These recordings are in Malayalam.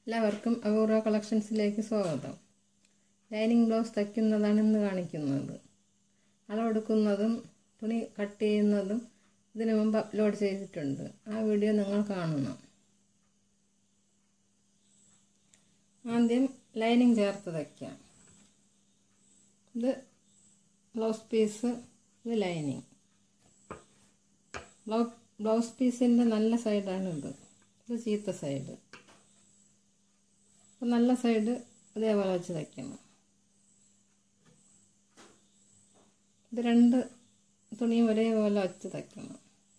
എല്ലാവർക്കും അപൂർവ കളക്ഷൻസിലേക്ക് സ്വാഗതം ലൈനിങ് ബ്ലൗസ് തയ്ക്കുന്നതാണ് ഇന്ന് കാണിക്കുന്നത് അളവെടുക്കുന്നതും തുണി കട്ട് ചെയ്യുന്നതും ഇതിനു മുമ്പ് അപ്ലോഡ് ചെയ്തിട്ടുണ്ട് ആ വീഡിയോ നിങ്ങൾ കാണണം ആദ്യം ലൈനിങ് ചേർത്ത് തയ്ക്കാം ഇത് ബ്ലൗസ് പീസ് ഇത് ലൈനിങ് ബ്ലൗ ബ്ലൗസ് പീസിൻ്റെ നല്ല സൈഡാണ് ഇത് ഇത് ചീത്ത സൈഡ് അപ്പം നല്ല സൈഡ് ഇതേപോലെ വെച്ച് തയ്ക്കണം ഇത് രണ്ട് തുണിയും ഒരേപോലെ വെച്ച് തയ്ക്കണം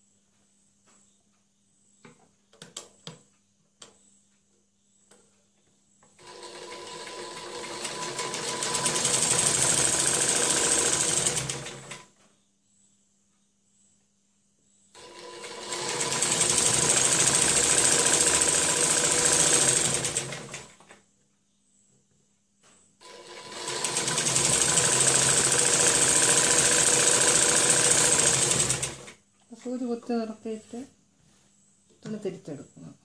സൂചി കുത്തി നിർത്തിയിട്ട് തുണി തിരിച്ചെടുക്കണം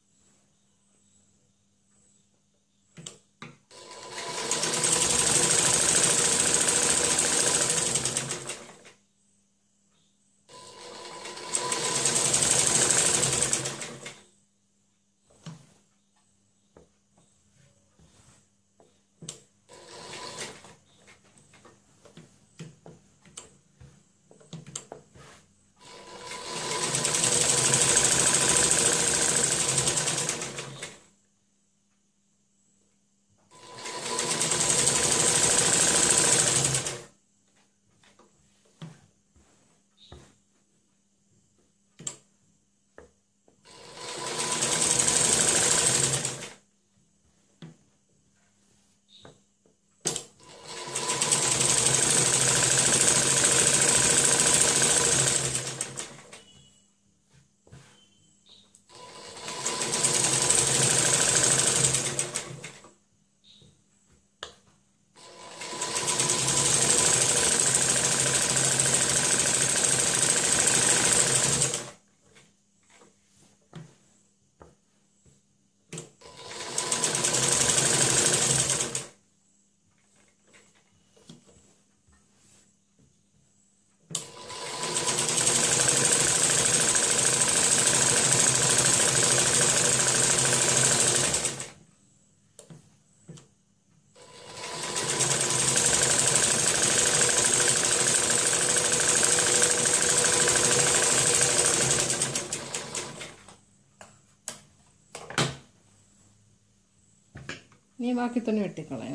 ഇനി ബാക്കി തുണി വെട്ടിക്കളയാം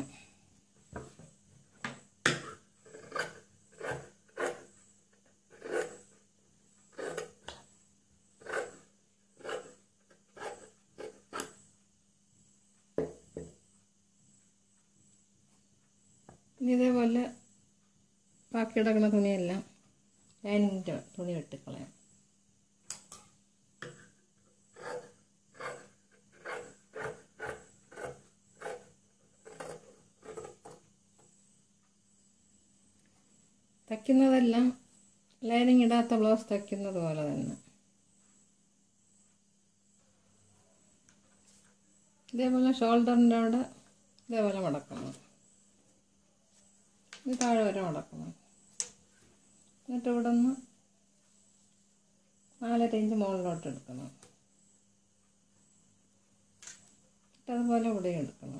ഇനി ഇതേപോലെ ബാക്കി കിടക്കുന്ന തുണിയെല്ലാം ലൈനിങ്ങിൻ്റെ തുണി വെട്ടിക്കളയാം തയ്ക്കുന്നതെല്ലാം ലൈനിങ് ഇടാത്ത ബ്ലൗസ് തയ്ക്കുന്നത് പോലെ തന്നെ ഇതേപോലെ ഷോൾഡറിൻ്റെ അവിടെ ഇതേപോലെ മടക്കണം ഇത് താഴെ വരെ മടക്കണം എന്നിട്ട് ഇവിടെ നിന്ന് നാലര ഇഞ്ച് മുകളിലോട്ട് എടുക്കണം എന്നിട്ട് അതുപോലെ ഇവിടെയും എടുക്കണം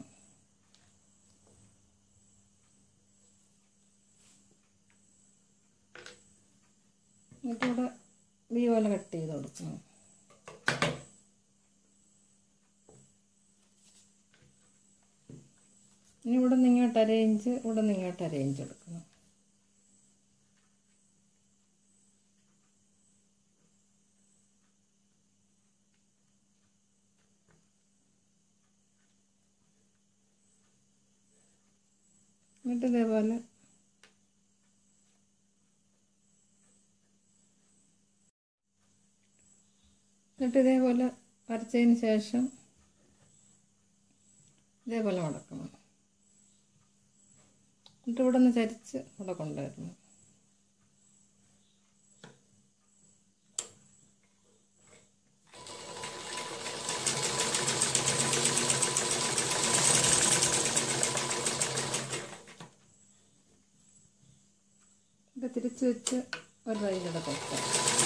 എന്നിട്ടിവിടെ വി പോലെ കട്ട് ചെയ്ത് കൊടുക്കണം ഇനി ഇവിടെ നിന്ന് ഇങ്ങോട്ട് അരയിഞ്ച് ഇവിടെ നിന്ന് ഇങ്ങോട്ട് അരയിഞ്ച് എടുക്കണം എന്നിട്ട് ഇതേപോലെ എന്നിട്ട് ഇതേപോലെ വരച്ചതിന് ശേഷം ഇതേപോലെ മടക്കണം എന്നിട്ട് ഇവിടെ നിന്ന് ചരിച്ച് ഇവിടെ കൊണ്ടുവരണം തിരിച്ച് വെച്ച് ഒരു റൈലൂടെ തയ്ക്കാം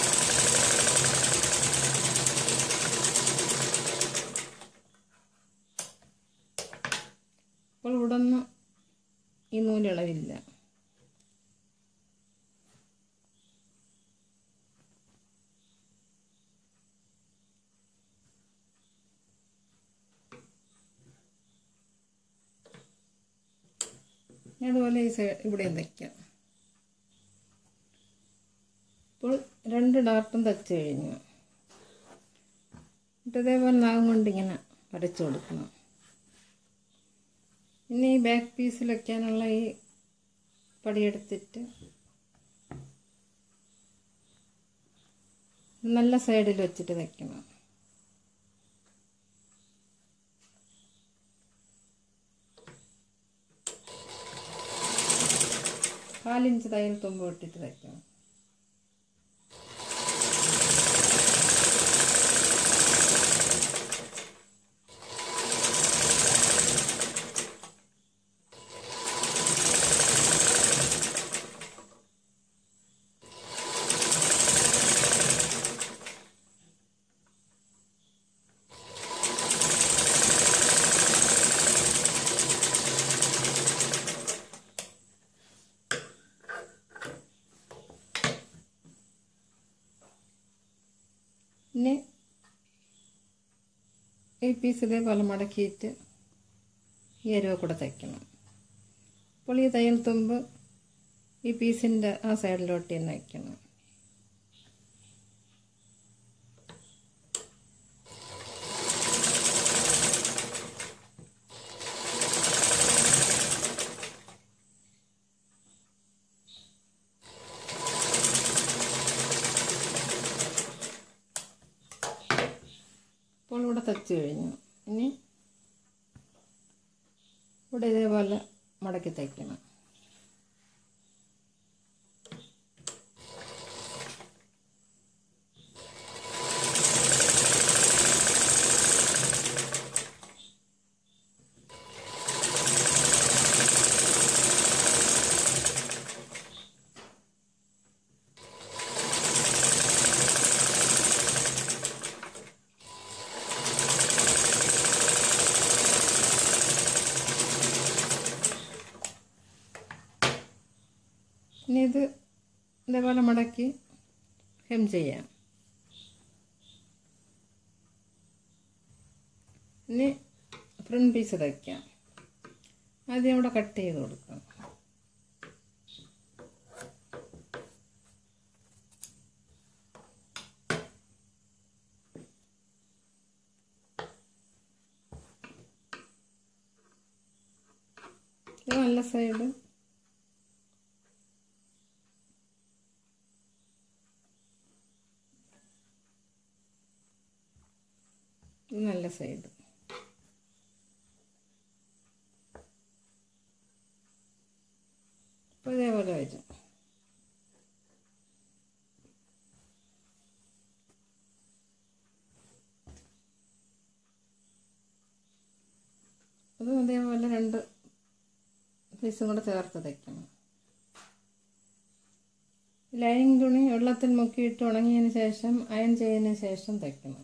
അപ്പോൾ ഉടന്ന് ഈ നൂലിളവില്ല ഇനി അതുപോലെ ഈ സൈഡ് ഇവിടെയും തയ്ക്കാം ഇപ്പോൾ രണ്ട് ഡാർട്ടും തച്ച് കഴിഞ്ഞു എന്നിട്ട് ഇതേപോലെ നാഗം കൊണ്ട് ഇങ്ങനെ വരച്ചു കൊടുക്കണം പിന്നെ ഈ ബാക്ക് പീസിൽ വയ്ക്കാനുള്ള ഈ പടിയെടുത്തിട്ട് നല്ല സൈഡിൽ വെച്ചിട്ട് തയ്ക്കണം കാലിഞ്ച് തയ്യൽ തുമ്പ് ഇട്ടിട്ട് തയ്ക്കണം പിന്നെ ഈ പീസ് ഇതേപോലെ മടക്കിയിട്ട് ഈ അരുവ കൂടെ തയ്ക്കണം അപ്പോൾ ഈ തയ്യൽ തുമ്പ് ഈ പീസിൻ്റെ ആ സൈഡിലോട്ട് തന്നെ വയ്ക്കണം ഇപ്പോൾ ഇവിടെ തച്ച് കഴിഞ്ഞു ഇനി ഇവിടെ ഇതേപോലെ മടക്കി തയ്ക്കണം ഇനി ഇത് ഇതേപോലെ മടക്കി ഹെം ചെയ്യാം ഇനി ഫ്രണ്ട് പീസ് തയ്ക്കാം ആദ്യം ഇവിടെ കട്ട് ചെയ്ത് കൊടുക്കാം ഇത് നല്ല സൈഡ് ഇത് നല്ല സൈഡ് അപ്പോൾ ഇതേപോലെ വരും അതും അതേപോലെ രണ്ട് പീസും കൂടെ ചേർത്ത് തയ്ക്കണം ലൈനിങ് തുണി വെള്ളത്തിൽ മുക്കിയിട്ട് ഉണങ്ങിയതിന് ശേഷം അയൺ ചെയ്തതിന് ശേഷം തയ്ക്കണം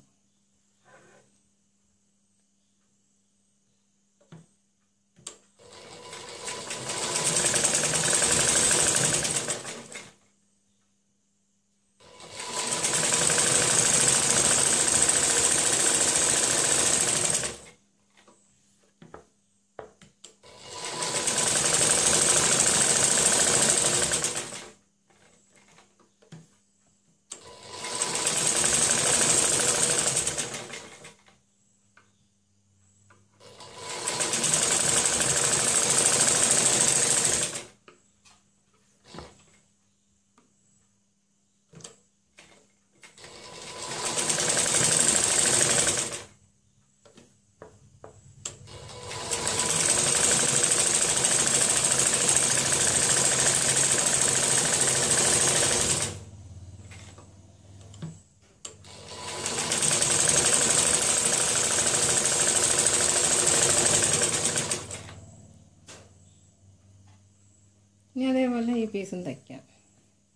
ഇനി അതേപോലെ ഈ പീസും തയ്ക്കാം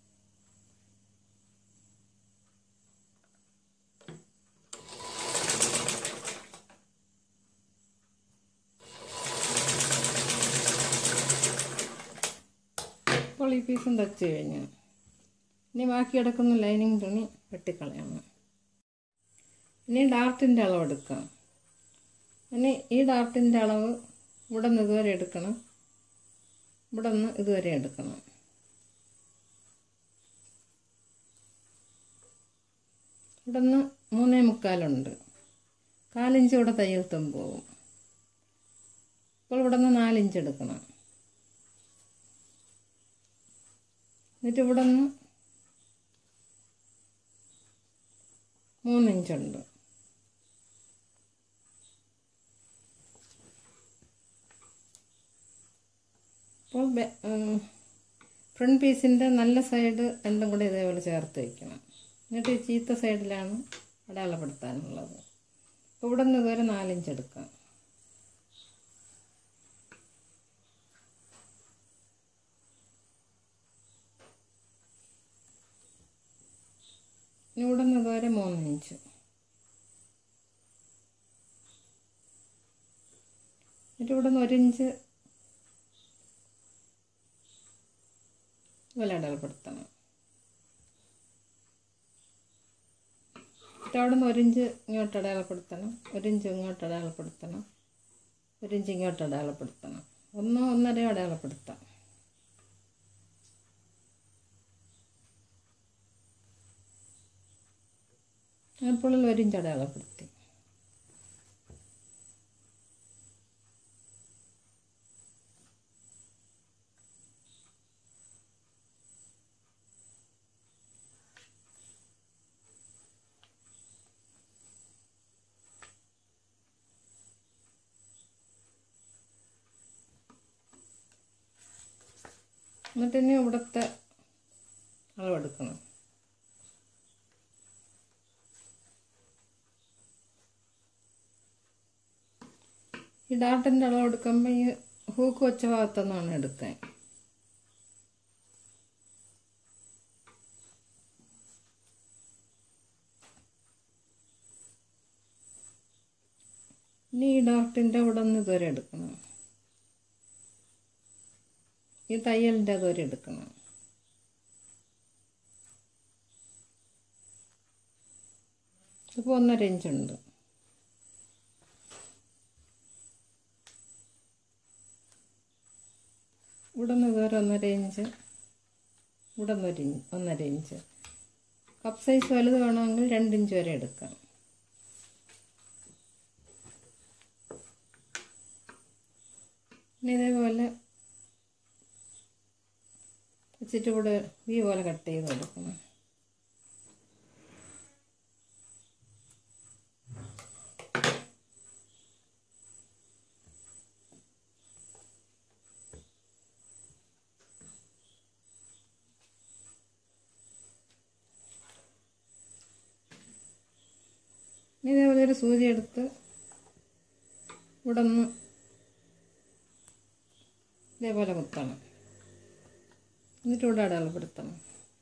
ഇപ്പോൾ ഈ പീസും തച്ച് കഴിഞ്ഞു ഇനി ബാക്കി കിടക്കുന്ന ലൈനിങ് തുണി വെട്ടിക്കളയണം ഇനി ഡാർട്ടിൻ്റെ അളവ് എടുക്കാം ഇനി ഈ ഡാർട്ടിൻ്റെ അളവ് ഇവിടെ നിന്ന് ഇതുവരെ എടുക്കണം ഇവിടെ നിന്ന് ഇതുവരെ എടുക്കണം ഇവിടെ നിന്ന് മൂന്നേ മുക്കാലുണ്ട് കാലിഞ്ച് ഇവിടെ തയ്യൽ തുമ്പ് പോവും ഇപ്പോൾ ഇവിടെ നിന്ന് നാലിഞ്ച് എടുക്കണം എന്നിട്ട് ഇവിടെ നിന്ന് മൂന്നിഞ്ചുണ്ട് അപ്പോൾ ഫ്രണ്ട് പീസിൻ്റെ നല്ല സൈഡ് രണ്ടും കൂടെ ഇതേപോലെ ചേർത്ത് വയ്ക്കണം എന്നിട്ട് ഈ ചീത്ത സൈഡിലാണ് അടയാളപ്പെടുത്താനുള്ളത് അപ്പോൾ ഇവിടെ നിന്ന് ഇതുവരെ നാലിഞ്ച് എടുക്കാം ഇനി ഇവിടെ നിന്ന് ഇതുവരെ മൂന്ന് ഇഞ്ച് എന്നിട്ട് ഇവിടെ നിന്ന് ഒരു ഇഞ്ച് വില അടയാളപ്പെടുത്തണം എന്നിട്ട് അവിടെ നിന്ന് ഒരു ഇഞ്ച് ഇങ്ങോട്ട് അടയാളപ്പെടുത്തണം ഒരു ഇഞ്ച് ഇങ്ങോട്ട് അടയാളപ്പെടുത്തണം ഒരു ഇഞ്ച് ഇങ്ങോട്ട് അടയാളപ്പെടുത്തണം ഒന്നോ ഒന്നരയോ അടയാളപ്പെടുത്താം അപ്പോൾ ഒരു ഇഞ്ച് അടയാളപ്പെടുത്തി എന്നിട്ട് ഇനി ഇവിടുത്തെ അളവെടുക്കണം ഈ ഡാട്ടിൻ്റെ അളവെടുക്കുമ്പോൾ ഈ ഹൂക്ക് വെച്ച ഭാഗത്തുനിന്നാണ് എടുക്കാൻ ഇനി ഈ ഡാട്ടിൻ്റെ ഇവിടെ നിന്ന് ഇതുവരെ എടുക്കണം ഈ തയ്യലിൻ്റെ അതുവരെ എടുക്കണം ഇപ്പോൾ ഒന്നര ഇഞ്ചുണ്ട് ഇവിടെ നിന്ന് ഇതുവരെ ഒന്നര ഇഞ്ച് ഇവിടെ നിന്ന് ഒരു ഇഞ്ച് ഒന്നര ഇഞ്ച് കപ്പ് സൈസ് വലുത് വേണമെങ്കിൽ രണ്ട് ഇഞ്ച് വരെ എടുക്കാം ഇനി ഇതേപോലെ വെച്ചിട്ട് ഇവിടെ വി പോലെ കട്ട് ചെയ്ത് കൊടുക്കണം ഇനി ഇതേപോലെ ഒരു സൂചി എടുത്ത് ഇവിടെ ഒന്ന് ഇതേപോലെ കുത്തണം എന്നിട്ട് ഇവിടെ അടയാളപ്പെടുത്തണം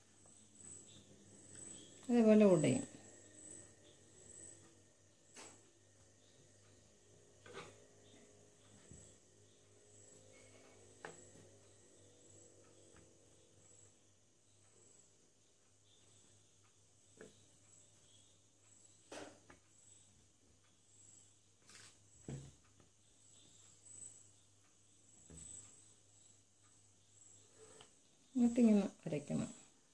അതേപോലെ ഉടയും എന്നിട്ടിങ്ങനെ വരയ്ക്കണം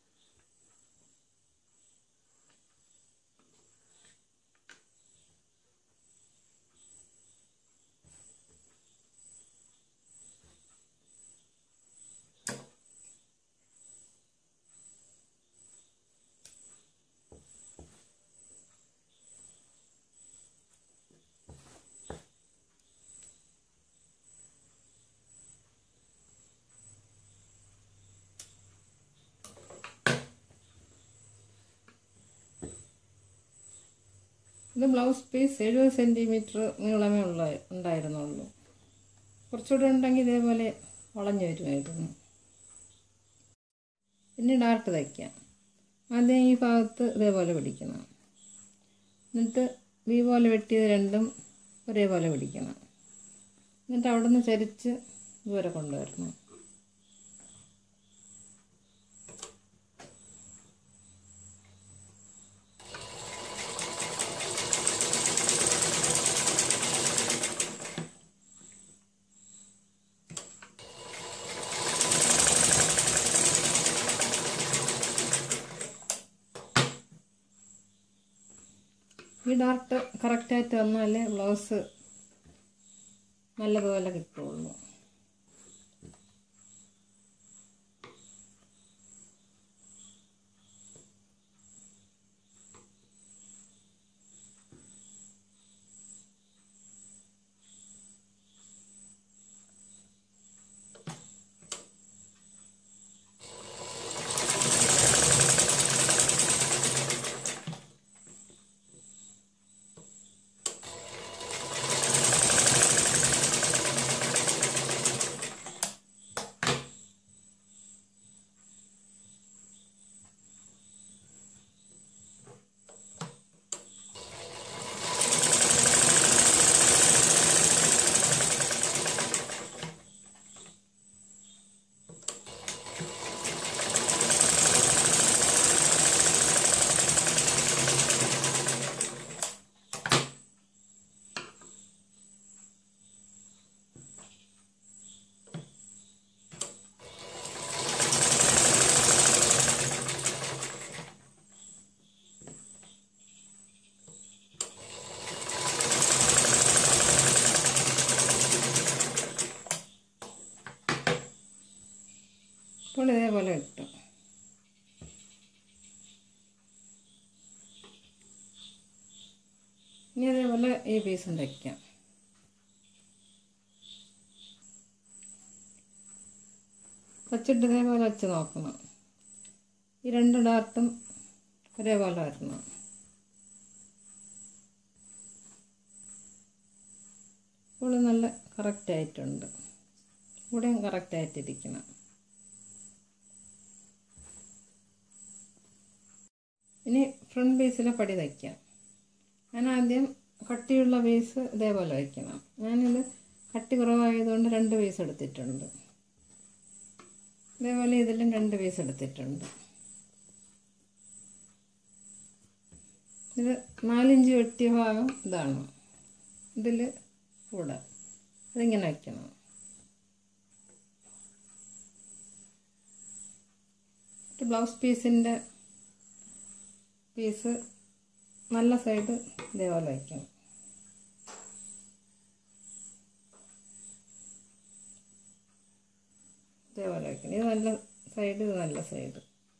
ഇത് ബ്ലൗസ് പീസ് എഴുപത് സെൻറ്റിമീറ്റർ നീളമേ ഉള്ള ഉണ്ടായിരുന്നുള്ളൂ കുറച്ചുകൂടെ ഉണ്ടെങ്കിൽ ഇതേപോലെ വളഞ്ഞു വരുമായിരുന്നു പിന്നെ ഡാർട്ട് തയ്ക്കാം ആദ്യം ഈ ഭാഗത്ത് ഇതേപോലെ പിടിക്കണം എന്നിട്ട് വി പോലെ വെട്ടിയത് രണ്ടും ഒരേപോലെ പിടിക്കണം എന്നിട്ട് അവിടെ നിന്ന് ചരിച്ച് ഇതുവരെ കൊണ്ടുവരണം ഡാർട്ട് കറക്റ്റായിട്ട് വന്നാലേ ബ്ലൗസ് നല്ലതുപോലെ കിട്ടുള്ളൂ അപ്പോൾ ഇതേപോലെ കിട്ടും ഇനി അതേപോലെ ഈ പീസും തയ്ക്കാം വച്ചിട്ട് ഇതേപോലെ വെച്ച് നോക്കണം ഈ രണ്ട് ഡാർട്ടും ഒരേപോലെ വരണം ഇപ്പോൾ നല്ല കറക്റ്റായിട്ടുണ്ട് ഇവിടെയും കറക്റ്റായിട്ടിരിക്കണം ഇനി ഫ്രണ്ട് പീസിലെ പടി തയ്ക്കാം ഞാൻ ആദ്യം കട്ടിയുള്ള പീസ് ഇതേപോലെ വയ്ക്കണം ഞാനിത് കട്ടി കുറവായതുകൊണ്ട് രണ്ട് പീസ് എടുത്തിട്ടുണ്ട് ഇതേപോലെ ഇതിലും രണ്ട് പീസ് എടുത്തിട്ടുണ്ട് ഇത് നാലിഞ്ച് വെട്ടിയ ഭാഗം ഇതാണ് ഇതിൽ കൂടെ അതിങ്ങനെ വയ്ക്കണം ബ്ലൗസ് പീസിൻ്റെ പീസ് നല്ല സൈഡ് ഇതേപോലെ വയ്ക്കണം ഇതേപോലെ വയ്ക്കണം ഇത് നല്ല സൈഡ് ഇത് നല്ല സൈഡ്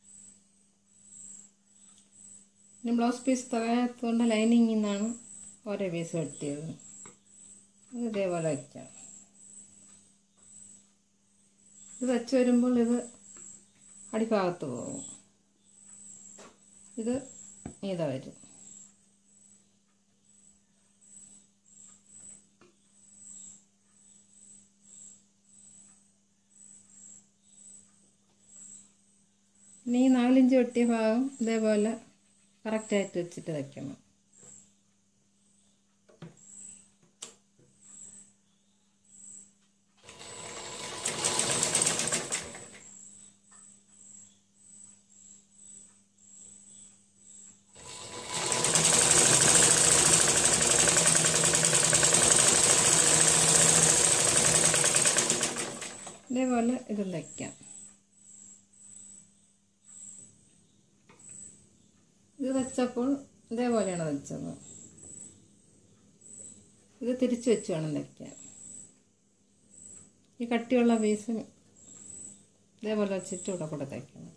ഇനി ബ്ലൗസ് പീസ് തികയാത്തതുകൊണ്ട് ലൈനിങ്ങിൽ നിന്നാണ് ഓരോ പീസ് വെട്ടിയത് അത് ഇതേപോലെ വയ്ക്കാം ഇത് വെച്ച് വരുമ്പോൾ ഇത് അടിഭാഗത്ത് പോകും ഇത് നീത വരും ഇനി ഈ നാലിഞ്ച് വെട്ടിയ ഭാഗം ഇതേപോലെ കറക്റ്റായിട്ട് വെച്ചിട്ട് വയ്ക്കണം ഇതേപോലെ ഇത് വയ്ക്കാം ഇത് വെച്ചപ്പോൾ ഇതേപോലെയാണ് വെച്ചത് ഇത് തിരിച്ചു വെച്ച് വേണം വയ്ക്കാൻ ഈ കട്ടിയുള്ള പീസ് ഇതേപോലെ വെച്ചിട്ട് ഇവിടെ കൂടെ തയ്ക്കണം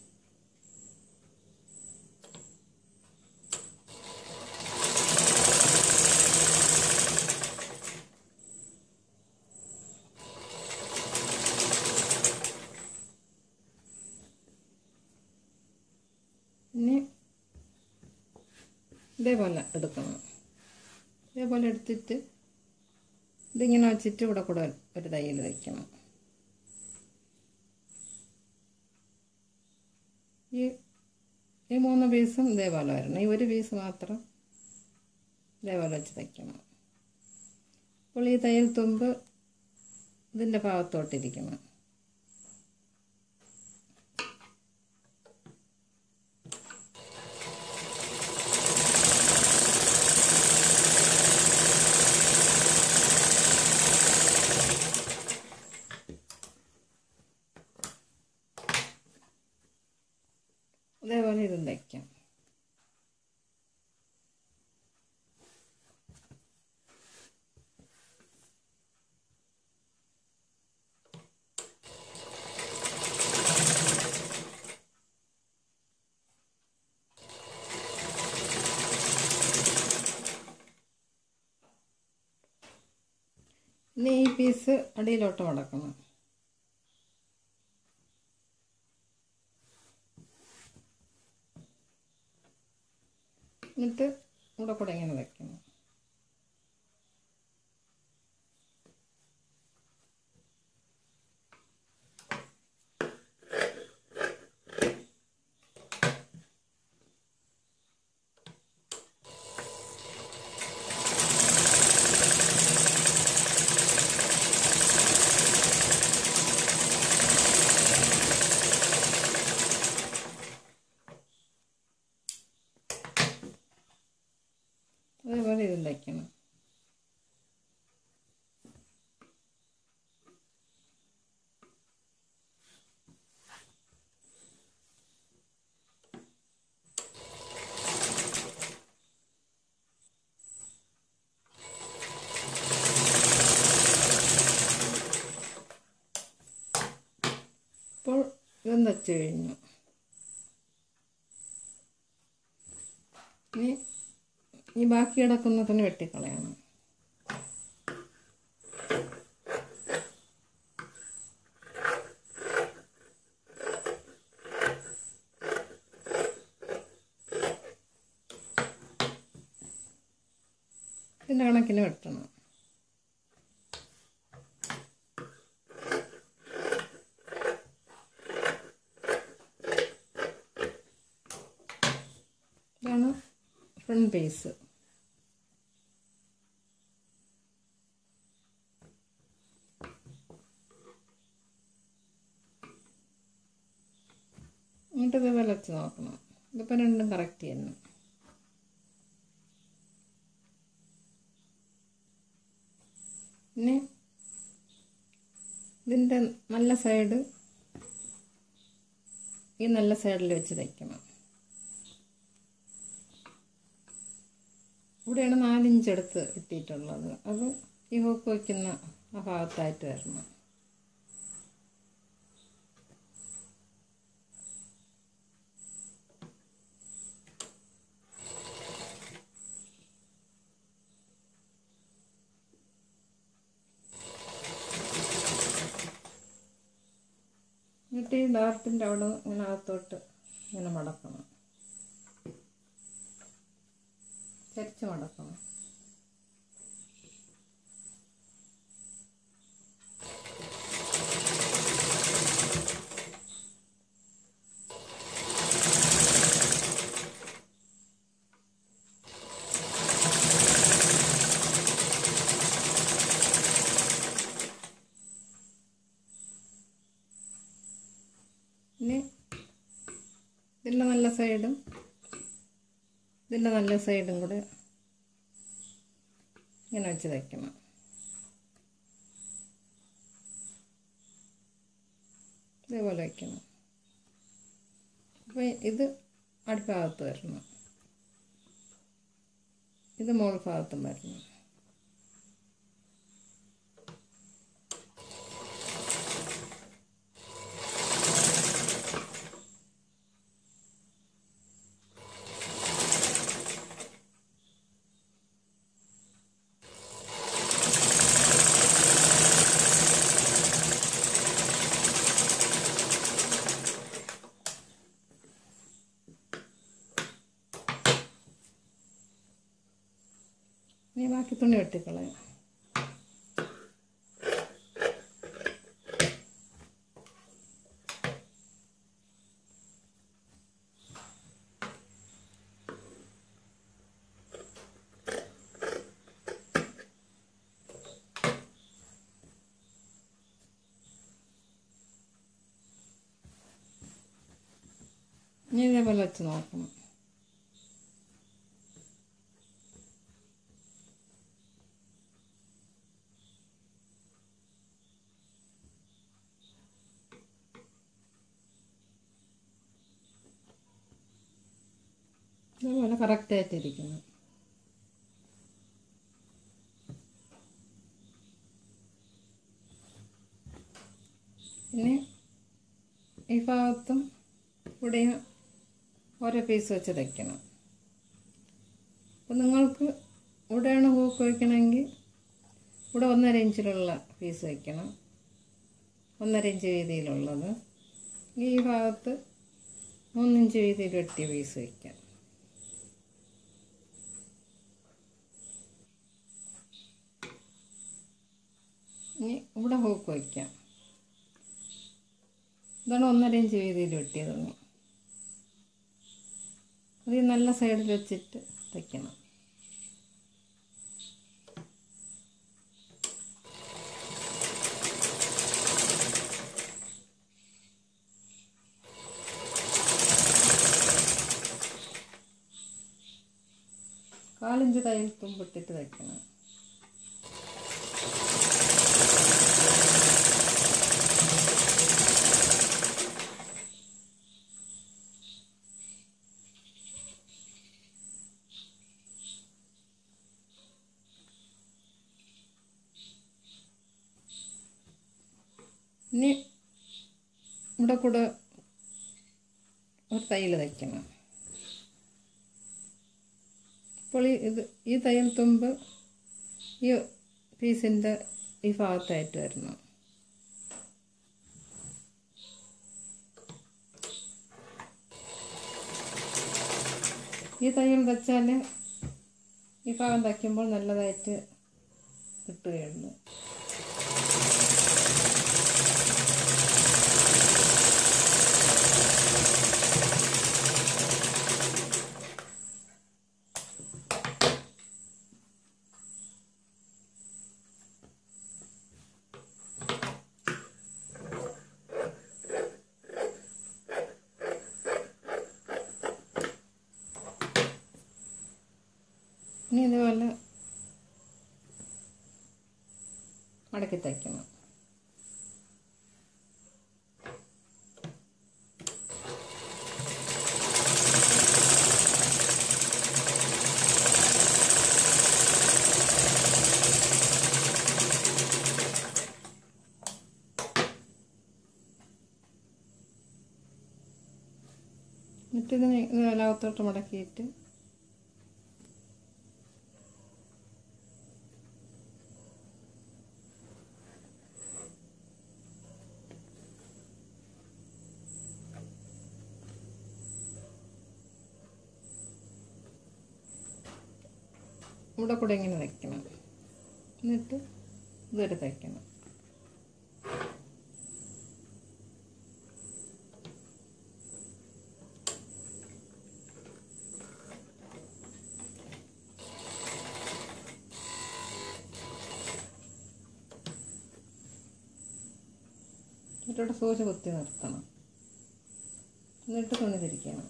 ഇനി ഇതേപോലെ എടുക്കണം ഇതേപോലെ എടുത്തിട്ട് ഇതിങ്ങനെ വെച്ചിട്ട് ഇവിടെ കൂടെ ഒരു തയ്യൽ വയ്ക്കണം ഈ ഈ മൂന്ന് പീസും ഇതേപോലെ വരണം ഈ ഒരു പീസ് മാത്രം ഇതേപോലെ വെച്ച് തയ്ക്കണം അപ്പോൾ ഈ തയ്യൽ തുമ്പ് ഇതിൻ്റെ ഭാഗത്തോട്ടിരിക്കണം അതേപോലെ ഇതും തയ്ക്കാം ഇനി ഈ പീസ് അടിയിലോട്ട് മടക്കണം എന്നിട്ട് ഇവിടെ കൂടെ ഇങ്ങനെ വയ്ക്കണം അതേപോലെ ഇത് വയ്ക്കണം ഇപ്പോൾ ഇതും വെച്ച് കഴിഞ്ഞു ഇനി ഈ ബാക്കി കിടക്കുന്നതിന് വെട്ടിക്കളയണം ഇതിൻ്റെ കണക്കിന് വെട്ടണം ഇതാണ് ഫ്രണ്ട് പീസ് എന്നിട്ട് ഇതേപോലെ വെച്ച് നോക്കണം ഇതിപ്പോൾ രണ്ടും കറക്റ്റ് ചെയ്യുന്നു പിന്നെ ഇതിൻ്റെ നല്ല സൈഡ് ഈ നല്ല സൈഡിൽ വെച്ച് തയ്ക്കണം ഇവിടെയാണ് നാലിഞ്ച് എടുത്ത് കിട്ടിയിട്ടുള്ളത് അത് ഈ ഹൂക്ക് വയ്ക്കുന്ന ആ ഭാഗത്തായിട്ട് വരണം എന്നിട്ട് ഈ ഡാർട്ടിൻ്റെ അവിടെ ഇങ്ങനെ അകത്തോട്ട് ഇങ്ങനെ മടക്കണം ചരിച്ച് മടക്കണം ഇനി ഇതിൻ്റെ നല്ല സൈഡും ഇതിൻ്റെ നല്ല സൈഡും കൂടെ ഇങ്ങനെ വെച്ച് തയ്ക്കണം ഇതേപോലെ വയ്ക്കണം അപ്പോൾ ഇത് അടുഭാഗത്ത് വരണം ഇത് മോൾ ഭാഗത്തും വരണം ഇനി ബാക്കി തുണി വെട്ടിക്കളയാം ഇനി ഇതേപോലെ വെച്ച് നോക്കണം ഇതേപോലെ കറക്റ്റായിട്ടിരിക്കുന്നു പിന്നെ ഈ ഭാഗത്തും ഇവിടെയും ഓരോ പീസ് വെച്ച് തയ്ക്കണം അപ്പം നിങ്ങൾക്ക് ഇവിടെയാണ് ഹൂക്ക് വയ്ക്കണമെങ്കിൽ ഇവിടെ ഒന്നര ഇഞ്ചിലുള്ള പീസ് വയ്ക്കണം ഒന്നര ഇഞ്ച് വീതിയിലുള്ളത് ഈ ഭാഗത്ത് മൂന്നിഞ്ച് വീതിയിൽ വെട്ടിയ പീസ് വയ്ക്കാം ഇനി ഇവിടെ ഹൂക്ക് വയ്ക്കാം ഇതാണ് ഒന്നര ഇഞ്ച് വീതിയിൽ വെട്ടിയതെന്ന് അത് ഈ നല്ല സൈഡിൽ വെച്ചിട്ട് വയ്ക്കണം കാലിഞ്ച് തയ്യൽ തുമ്പിട്ടിട്ട് വയ്ക്കണം ഇനി ഇവിടെ കൂടെ ഒരു തയ്യൽ തയ്ക്കണം അപ്പോൾ ഈ ഇത് ഈ തയ്യൽ തുമ്പ് ഈ പീസിൻ്റെ ഈ ഭാഗത്തായിട്ട് വരണം ഈ തയ്യൽ തച്ചാൽ ഈ ഭാഗം തയ്ക്കുമ്പോൾ നല്ലതായിട്ട് കിട്ടുകയുള്ളൂ ഇനി ഇതുപോലെ മടക്കി തയ്ക്കണം എന്നിട്ടിതിന് ഇതുപോലെ അകത്തോട്ട് മടക്കിയിട്ട് ഇവിടെ കൂടെ ഇങ്ങനെ വയ്ക്കണം എന്നിട്ട് ഇതുവരെ തയ്ക്കണം എന്നിട്ടിവിടെ സൂചി കുത്തി നിർത്തണം എന്നിട്ട് തുണി തിരിക്കണം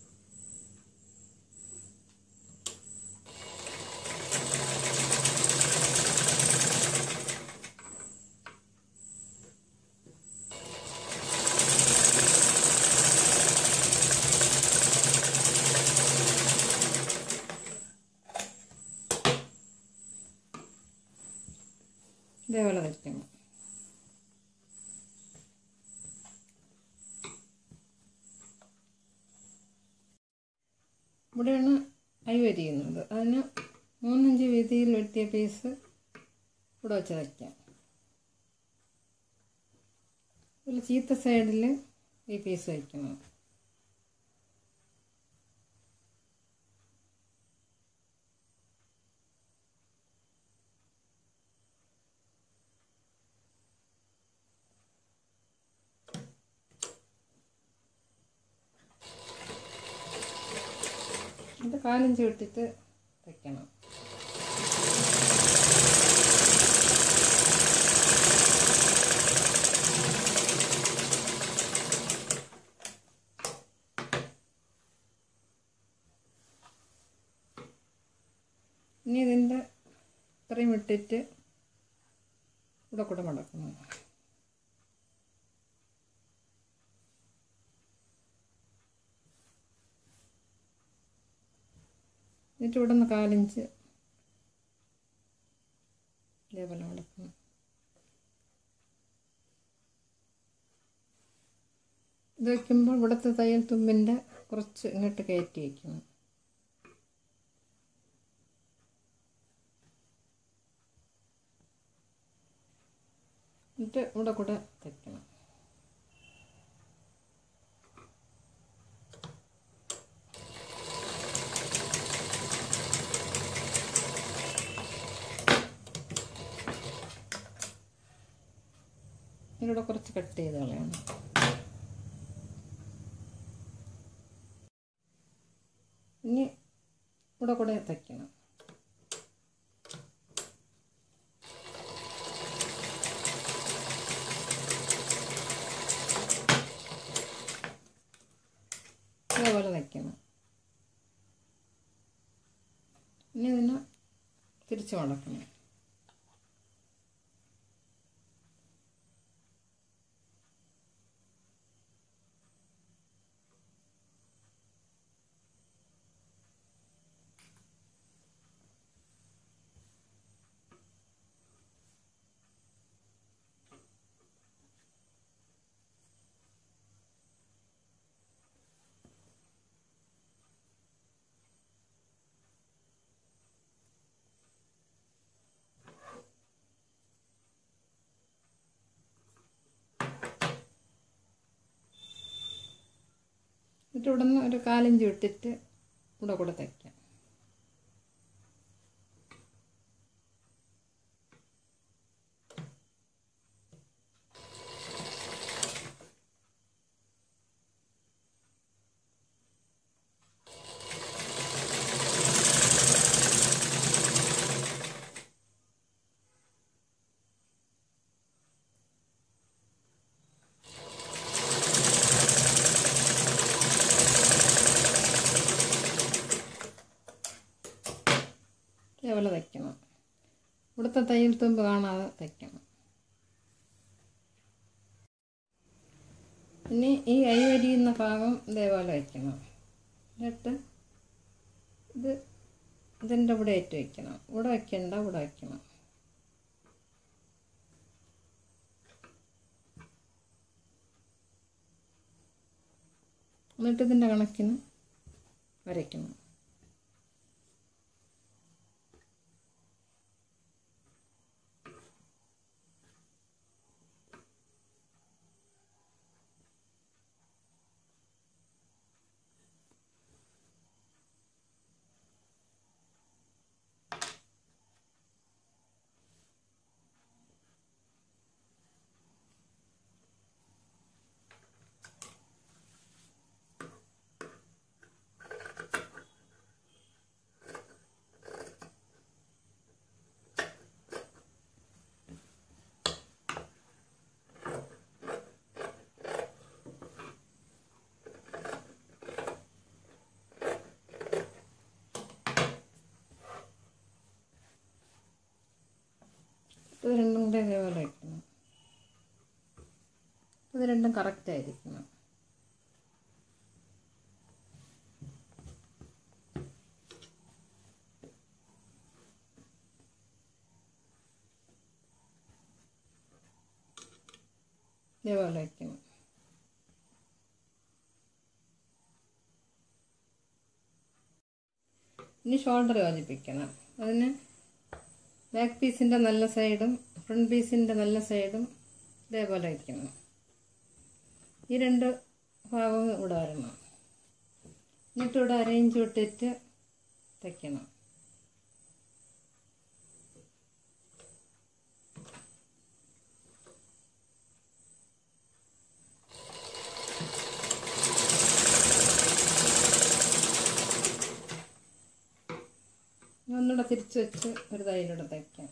ഇതേപോലെ വയ്ക്കണം ഇവിടെയാണ് അരി വരിയുന്നത് അതിന് മൂന്നിഞ്ച് വീതിയിൽ വെട്ടിയ പീസ് ഇവിടെ വെച്ച് വയ്ക്കാം ഒരു ചീത്ത സൈഡിൽ ഈ പീസ് വയ്ക്കണം ഇത് കാലിഞ്ച് വിട്ടിട്ട് വയ്ക്കണം ഇനി ഇതിൻ്റെ ഇത്രയും ഇട്ടിട്ട് ഇവിടെ കൂടെ മടക്കണം എന്നിട്ട് ഇവിടെ നിന്ന് കാലിഞ്ച് ഇതേപോലെ മടക്കണം ഇത് വയ്ക്കുമ്പോൾ ഇവിടുത്തെ തയ്യൽ തുമ്പിൻ്റെ കുറച്ച് ഇങ്ങോട്ട് കയറ്റി വയ്ക്കണം എന്നിട്ട് ഇവിടെ കൂടെ തയ്ക്കണം ഇതിലൂടെ കുറച്ച് കട്ട് ചെയ്ത് കളയണം ഇനി ഇവിടെ കൂടെ തയ്ക്കണം ഇതേപോലെ തയ്ക്കണം ഇനി ഇതിനെ തിരിച്ച് മടക്കണം എന്നിട്ട് ഇവിടെ നിന്ന് ഒരു കാലിഞ്ച് ഇട്ടിട്ട് ഇവിടെ കൂടെ തയ്ക്കാം ഇതേപോലെ തയ്ക്കണം ഇവിടുത്തെ തയ്യൽ തുമ്പ് കാണാതെ തയ്ക്കണം ഇനി ഈ കൈ വരിയുന്ന ഭാഗം ഇതേപോലെ വയ്ക്കണം എന്നിട്ട് ഇത് ഇതിൻ്റെ ഇവിടെ ഏറ്റ് വയ്ക്കണം ഇവിടെ വയ്ക്കണ്ട ഇവിടെ വയ്ക്കണം എന്നിട്ട് ഇതിൻ്റെ കണക്കിന് വരയ്ക്കണം ഇത് രണ്ടും കൂടെ ഇതേപോലെ വയ്ക്കണം ഇത് രണ്ടും കറക്റ്റ് ആയിരിക്കണം ഇതേപോലെ വയ്ക്കണം ഇനി ഷോൾഡർ യോജിപ്പിക്കണം അതിന് ബാക്ക് പീസിൻ്റെ നല്ല സൈഡും ഫ്രണ്ട് പീസിൻ്റെ നല്ല സൈഡും ഇതേപോലെ വയ്ക്കണം ഈ രണ്ട് ഭാഗവും ഇവിടെ വരണം എന്നിട്ട് ഇവിടെ അരയിഞ്ച് വിട്ടിട്ട് തയ്ക്കണം ഒന്നുകൂടെ തിരിച്ച് വെച്ച് ഒരു തൈയിലൂടെ തയ്ക്കാം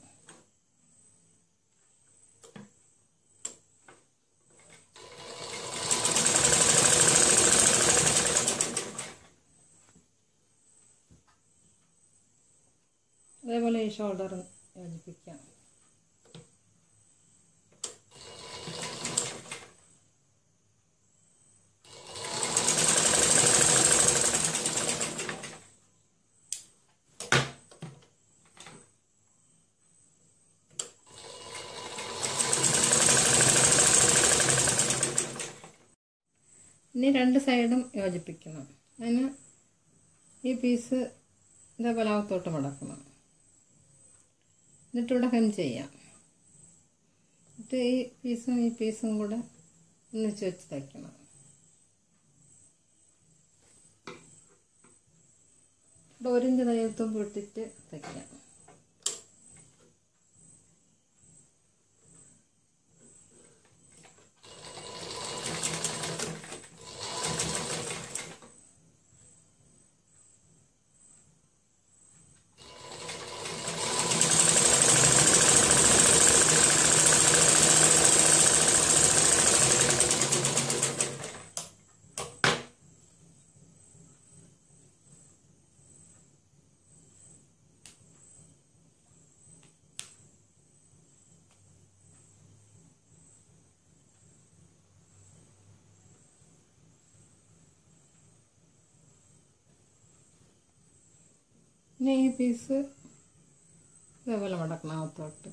അതേപോലെ ഈ ഷോൾഡർ യോജിപ്പിക്കാം ഇനി രണ്ട് സൈഡും യോജിപ്പിക്കണം അതിന് ഈ പീസ് ഇതേപോലെ അകത്തോട്ട് മടക്കണം എന്നിട്ട് ഇവിടെ ഹെം ചെയ്യാം എന്നിട്ട് ഈ പീസും ഈ പീസും കൂടെ ഒന്നിച്ച് വെച്ച് തയ്ക്കണം ഇവിടെ ഒരിഞ്ച് തയ്യൽ തുമ്പ് ഇട്ടിട്ട് തയ്ക്കാം പിന്നെ ഈ പീസ് ഇതേപോലെ മടക്കണം അകത്തോട്ട്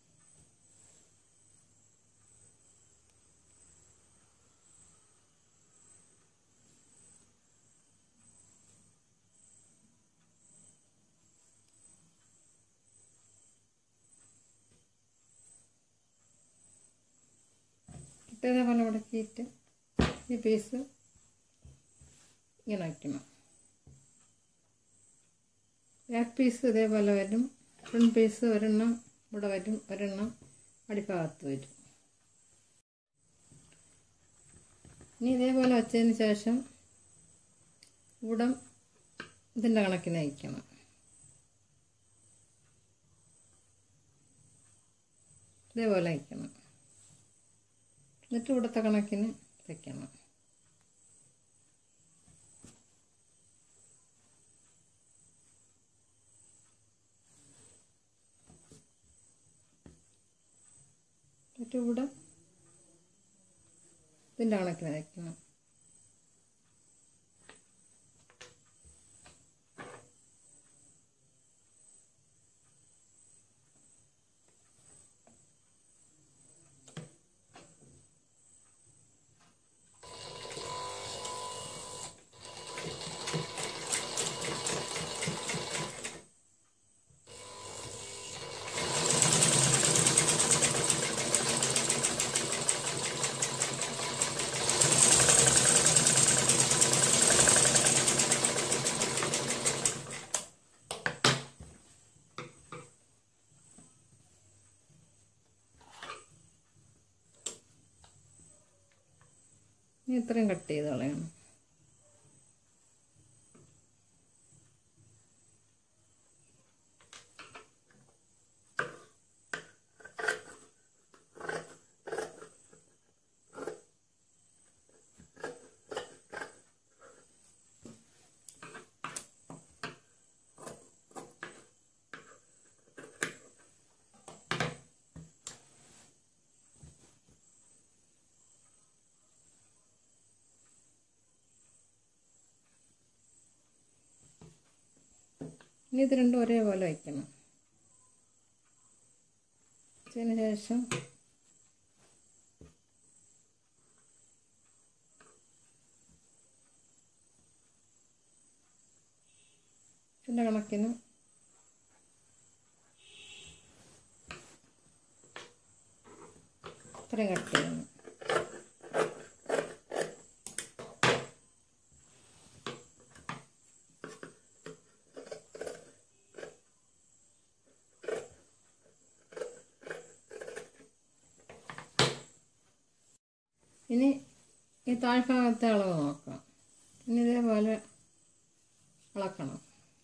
ഇതേപോലെ മടക്കിയിട്ട് ഈ പീസ് ഇങ്ങനെ വയ്ക്കണം ബാക്ക് പീസ് ഇതേപോലെ വരും ഫ്രണ്ട് പീസ് ഒരെണ്ണം ഇവിടെ വരും ഒരെണ്ണം അടിഭാഗത്ത് വരും ഇനി ഇതേപോലെ വച്ചതിന് ശേഷം ഇവിടെ ഇതിൻ്റെ കണക്കിന് അയക്കണം ഇതേപോലെ അയക്കണം എന്നിട്ട് ഇവിടുത്തെ കണക്കിന് വയ്ക്കണം എന്നിട്ട് ഇവിടെ ഇതിൻ്റെ കണക്കിന് വയ്ക്കണം ഇനി ഇത്രയും കട്ട് ചെയ്ത് കളയണം ഇനി ഇത് രണ്ടും ഒരേപോലെ വയ്ക്കണം അതിന് ശേഷം ഇതിൻ്റെ കണക്കിന് ഇത്രയും കട്ട് ചെയ്യണം ഇനി ഈ താഴ്ഭാഗത്തെ അളവ് നോക്കാം ഇനി ഇതേപോലെ അളക്കണം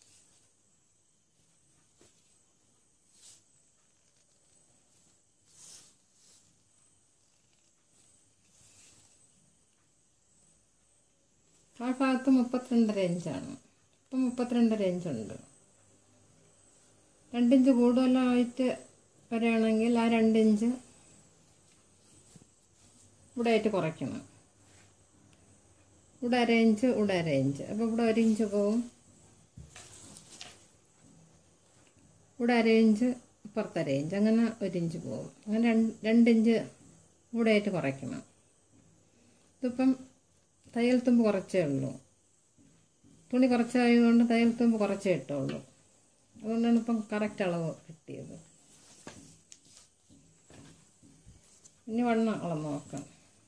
താഴ്ഭാഗത്ത് മുപ്പത്തിരണ്ടര ഇഞ്ചാണ് ഇപ്പം മുപ്പത്തിരണ്ടര ഇഞ്ചുണ്ട് രണ്ടിഞ്ച് കൂടുതലായിട്ട് വരികയാണെങ്കിൽ ആ രണ്ടിഞ്ച് ഇവിടെ ആയിട്ട് കുറയ്ക്കണം ഇവിടെ അര ഇഞ്ച് ഇവിടെ അര ഇഞ്ച് അപ്പോൾ ഇവിടെ ഒരു ഇഞ്ച് പോവും ഇവിടെ അര ഇഞ്ച് ഇപ്പുറത്ത് അര ഇഞ്ച് അങ്ങനെ ഒരു ഇഞ്ച് പോവും അങ്ങനെ രണ്ട് രണ്ട് ഇഞ്ച് ഇവിടെ ആയിട്ട് കുറയ്ക്കണം ഇതിപ്പം തയ്യൽ തുമ്പ് കുറച്ചേ ഉള്ളൂ തുണി കുറച്ചായതുകൊണ്ട് തയ്യൽ തുമ്പ് കുറച്ചേ ഇട്ടുള്ളൂ അതുകൊണ്ടാണ് ഇപ്പം കറക്റ്റ് അളവ് കിട്ടിയത് ഇനി വണ്ണം അളന്ന് നോക്കാം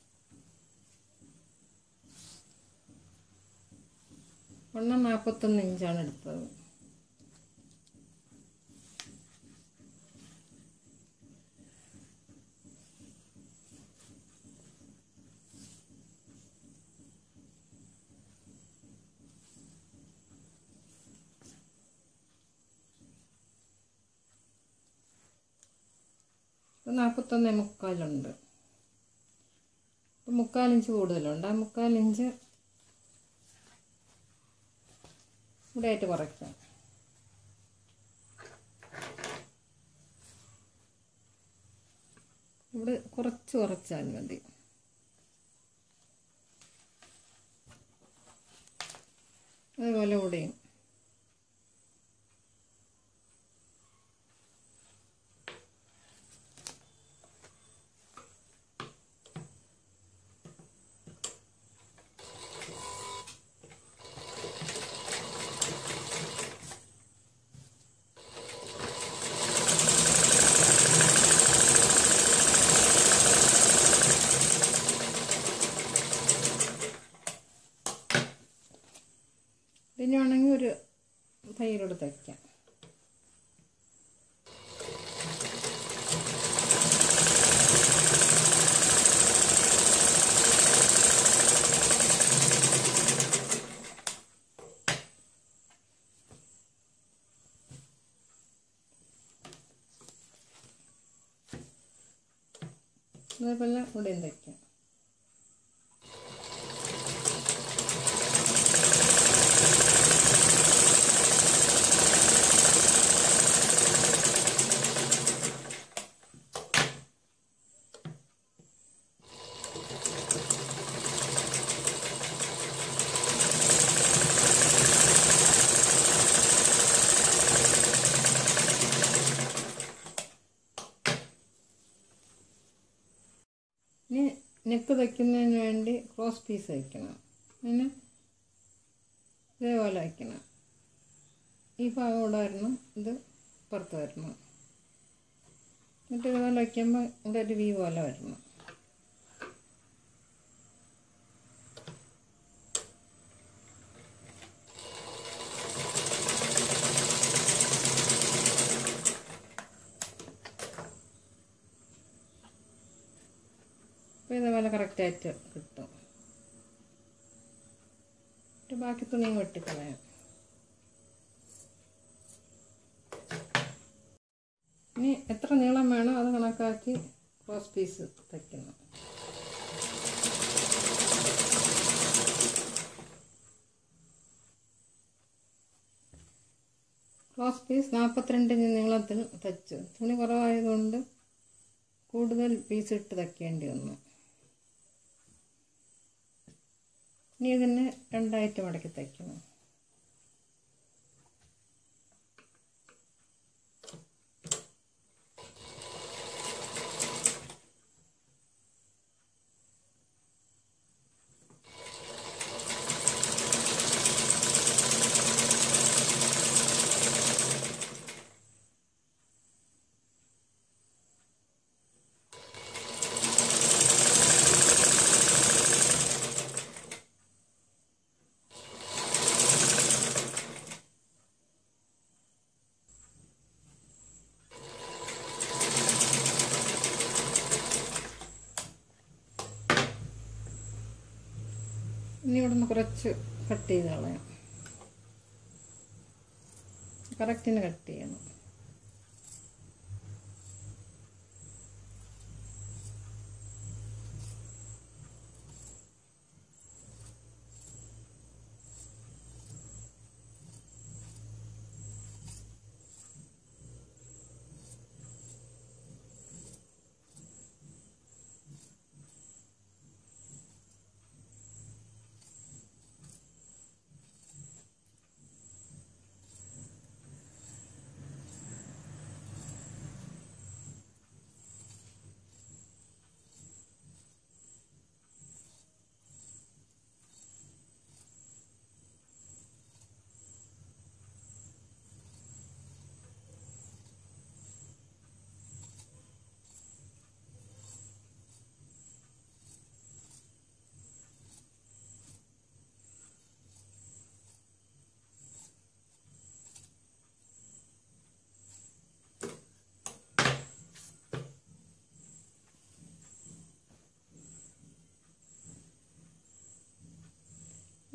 വണ്ണം നാൽപ്പത്തൊന്ന് ഇഞ്ചാണ് എടുത്തത് നാൽപ്പത്തൊന്ന് മുക്കാലുണ്ട് ഇപ്പം മുക്കാലിഞ്ച് കൂടുതലുണ്ട് ആ മുക്കാലിഞ്ച് ഇവിടെ ആയിട്ട് കുറയ്ക്കാം ഇവിടെ കുറച്ച് കുറച്ചാൽ മതി അതുപോലെ ഇവിടെയും പിന്നെ വേണമെങ്കിൽ ഒരു തൈരോട് തയ്ക്കാം അതേപോലെ ഇവിടെയും തയ്ക്കാം ഇനി നെക്ക് തയ്ക്കുന്നതിന് വേണ്ടി ക്രോസ് പീസ് വയ്ക്കണം പിന്നെ ഇതേപോലെ വയ്ക്കണം ഈ ഭാഗം ഇവിടെ വരണം ഇത് പുറത്ത് വരണം എന്നിട്ട് ഇതുപോലെ വയ്ക്കുമ്പോൾ ഇവിടെ ഒരു വി പോലെ വരണം അപ്പോൾ ഇതേപോലെ കറക്റ്റായിട്ട് കിട്ടും എന്നിട്ട് ബാക്കി തുണിയും വെട്ടിക്കളയാം ഇനി എത്ര നീളം വേണോ അത് കണക്കാക്കി ക്രോസ് പീസ് തയ്ക്കണം ക്രോസ് പീസ് നാൽപ്പത്തിരണ്ട് ഇഞ്ച് നീളത്തിൽ തയ്ച്ചു തുണി കുറവായതുകൊണ്ട് കൂടുതൽ പീസ് ഇട്ട് തയ്ക്കേണ്ടി വന്നു ഇനി ഇതിനെ രണ്ടായിട്ട് മടക്കി തയ്ക്കണം ഇനി ഇവിടെ നിന്ന് കുറച്ച് കട്ട് ചെയ്ത് കളയാം കറക്റ്റിന് കട്ട് ചെയ്യണം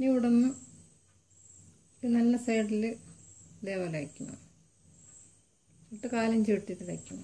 ഇനി ഇവിടെ നിന്ന് ഇത് നല്ല സൈഡിൽ ഇതേപോലെ വയ്ക്കണം ഇട്ട് കാലും ചുട്ടിട്ട് വയ്ക്കണം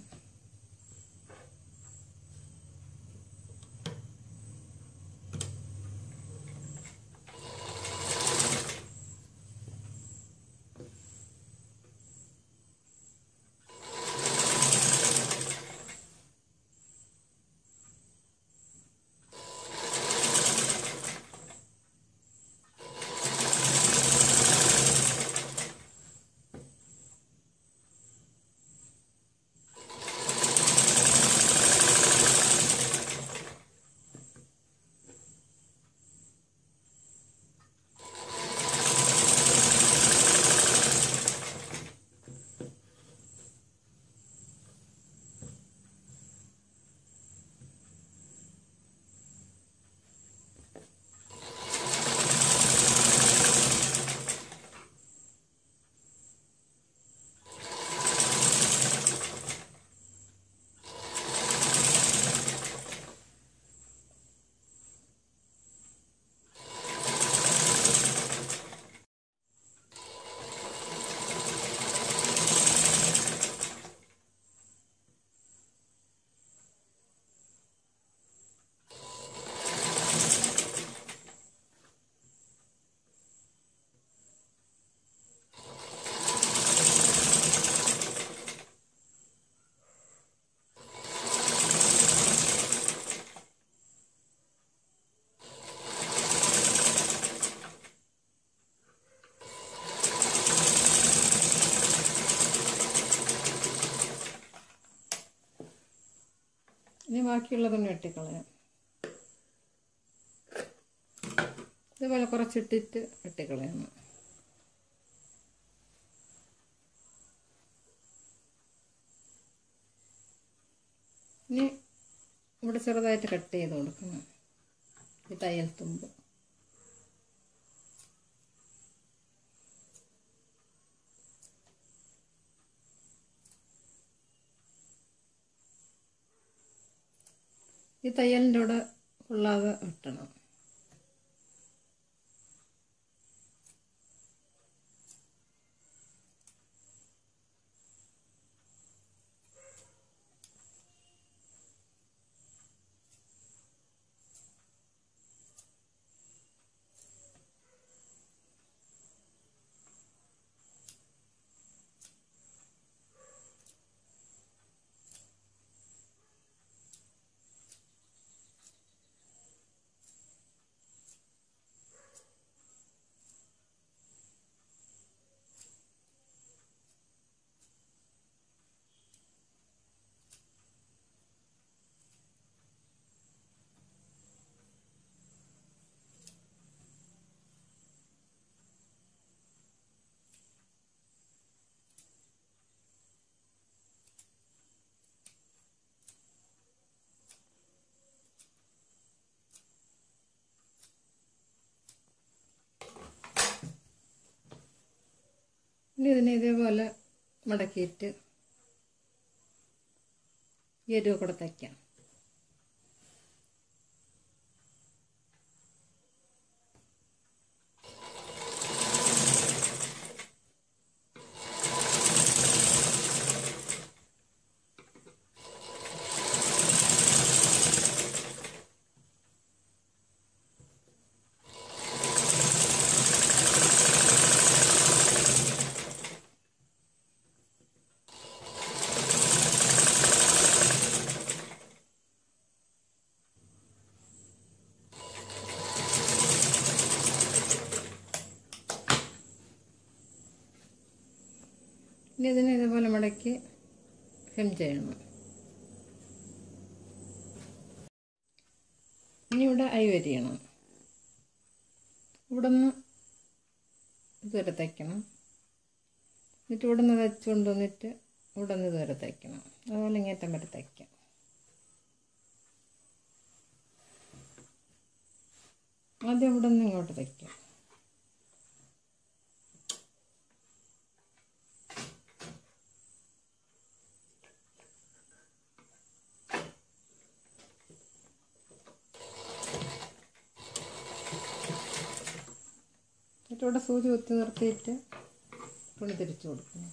ഇനി ബാക്കിയുള്ളതൊന്ന് വെട്ടിക്കളയാം ഇതുപോലെ കുറച്ചിട്ടിട്ട് വെട്ടിക്കളയണം ഇനി ഇവിടെ ചെറുതായിട്ട് കട്ട് ചെയ്ത് കൊടുക്കണം ഈ തയ്യൽ തുമ്പ് ഈ തയ്യലിൻ്റെ കൂടെ കൊള്ളാതെ വെട്ടണം ഇനി ഇതിനെ ഇതേപോലെ മടക്കിയിട്ട് എരിവ് കൂടെ തയ്ക്കാം ഇനി ഇതിനെ ഇതുപോലെ മടക്കി ഹെം ചെയ്യണം ഇനി ഇവിടെ അരി വരിയണം ഇവിടെ നിന്ന് ഇതുവരെ തയ്ക്കണം എന്നിട്ട് ഇവിടെ നിന്ന് തയ്ച്ച് കൊണ്ടുവന്നിട്ട് ഇവിടെ നിന്ന് ഇതുവരെ തയ്ക്കണം അതുപോലെ ഇങ്ങേറ്റം വരെ തയ്ക്കാം ആദ്യം ഇവിടെ നിന്ന് ഇങ്ങോട്ട് തയ്ക്കാം എന്നിട്ട് ഇവിടെ സൂചി കുത്തി നിർത്തിയിട്ട് തുണി തിരിച്ചു കൊടുക്കുന്നു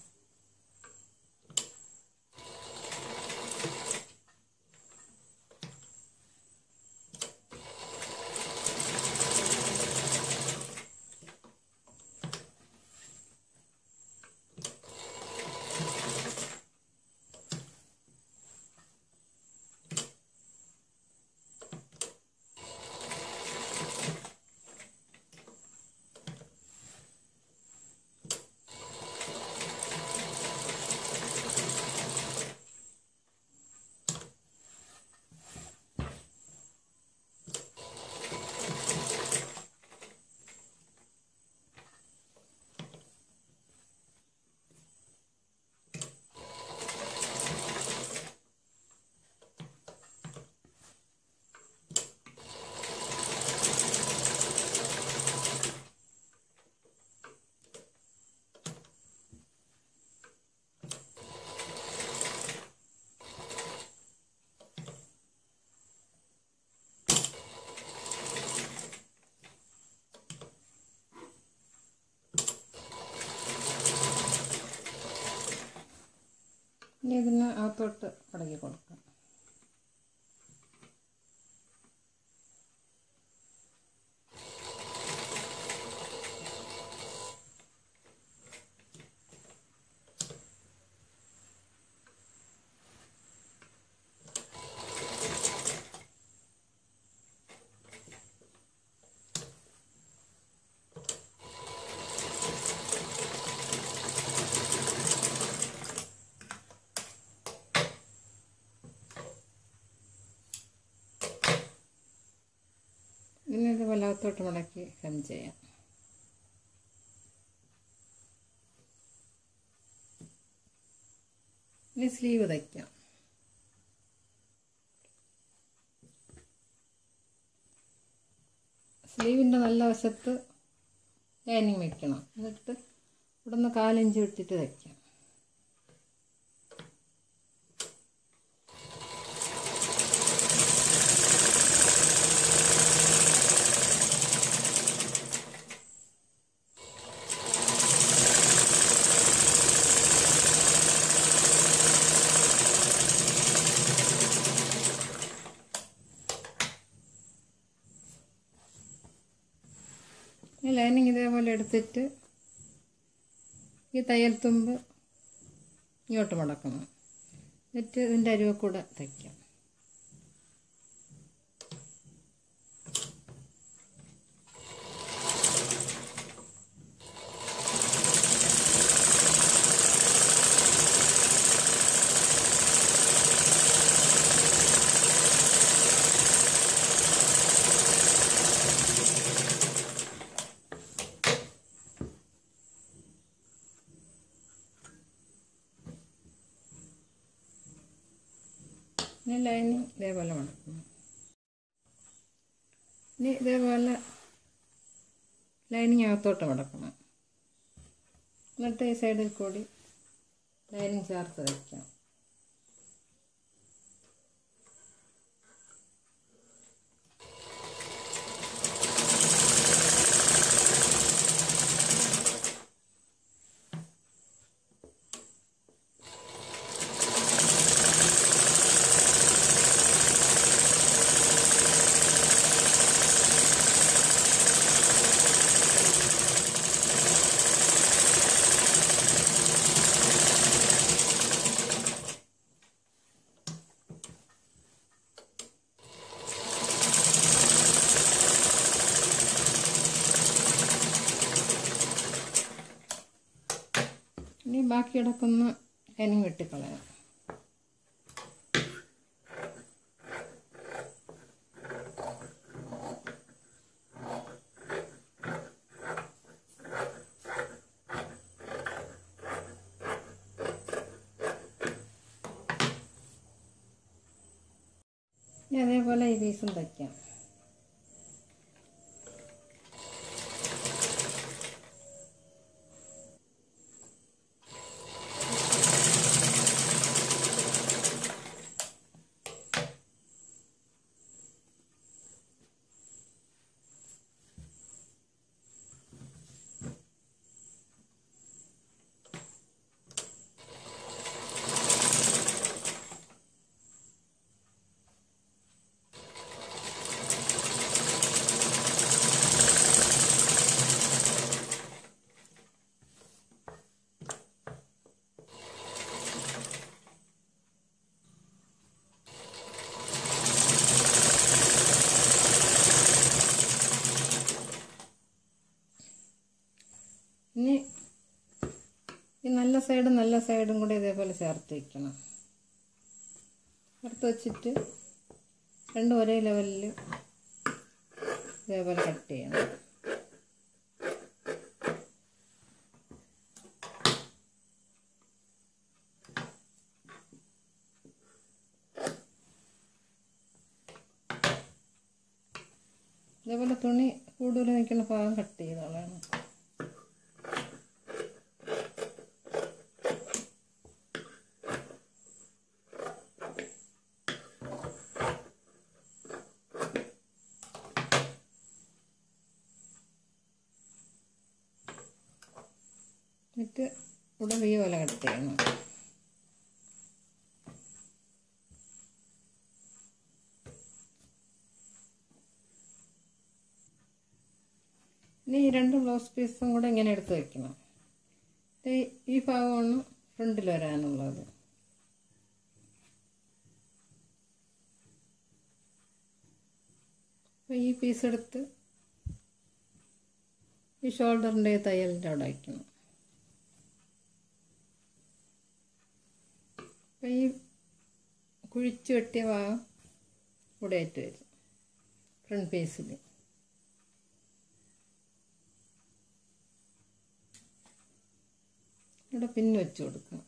ഇനി ഇതിന് അകത്തോട്ട് മടക്കി കൊടുക്കാം ഇനി ഇത് വല്ലാത്തോട്ട് മടക്കി കം ചെയ്യാം ഇനി സ്ലീവ് തയ്ക്കാം സ്ലീവിൻ്റെ നല്ല വശത്ത് ലൈനിങ് വെക്കണം എന്നിട്ട് ഇവിടെ നിന്ന് കാലിഞ്ച് വിട്ടിട്ട് തയ്ക്കാം ഈ ലൈനിങ് ഇതേപോലെ എടുത്തിട്ട് ഈ തയ്യൽ തുമ്പ് ഇങ്ങോട്ട് മടക്കണം എന്നിട്ട് ഇതിൻ്റെ അരുവ കൂടെ തയ്ക്കാം ഇനി ലൈനിങ് ഇതേപോലെ മടക്കണം ഇനി ഇതേപോലെ ലൈനിങ് അകത്തോട്ട് മടക്കണം എന്നിട്ട് ഈ സൈഡിൽ കൂടി ലൈനിങ് ചേർത്ത് വയ്ക്കാം ഇനി ബാക്കി കിടക്കുന്ന ലൈനിങ് വെട്ടിക്കളയാം ഇനി അതേപോലെ ഈ പീസും തയ്ക്കാം നല്ല സൈഡും നല്ല സൈഡും കൂടി ഇതേപോലെ ചേർത്ത് വയ്ക്കണം ചേർത്ത് വെച്ചിട്ട് രണ്ടും ഒരേ ലെവലിൽ ഇതേപോലെ കട്ട് ചെയ്യണം ഇതേപോലെ തുണി കൂടുതൽ നിൽക്കുന്ന ഭാഗം കട്ട് ചെയ്തോളാണ് എന്നിട്ട് ഇവിടെ ഈ പോലെ കട്ട് ചെയ്യണം ഇനി ഈ രണ്ട് ബ്ലൗസ് പീസും കൂടെ ഇങ്ങനെ എടുത്ത് വയ്ക്കണം ദേ ഈ ഭാഗമാണ് ഫ്രണ്ടിൽ വരാനുള്ളത് അപ്പോൾ ഈ പീസ് എടുത്ത് ഈ ഷോൾഡറിൻ്റെ തയ്യലിൻ്റെ അവിടെ വയ്ക്കണം അപ്പോൾ ഈ കുഴിച്ച് വെട്ടിയ ഭാഗം ഇവിടെ ആയിട്ട് വരും ഫ്രണ്ട് പീസിൽ ഇവിടെ പിന്ന് വെച്ച് കൊടുക്കണം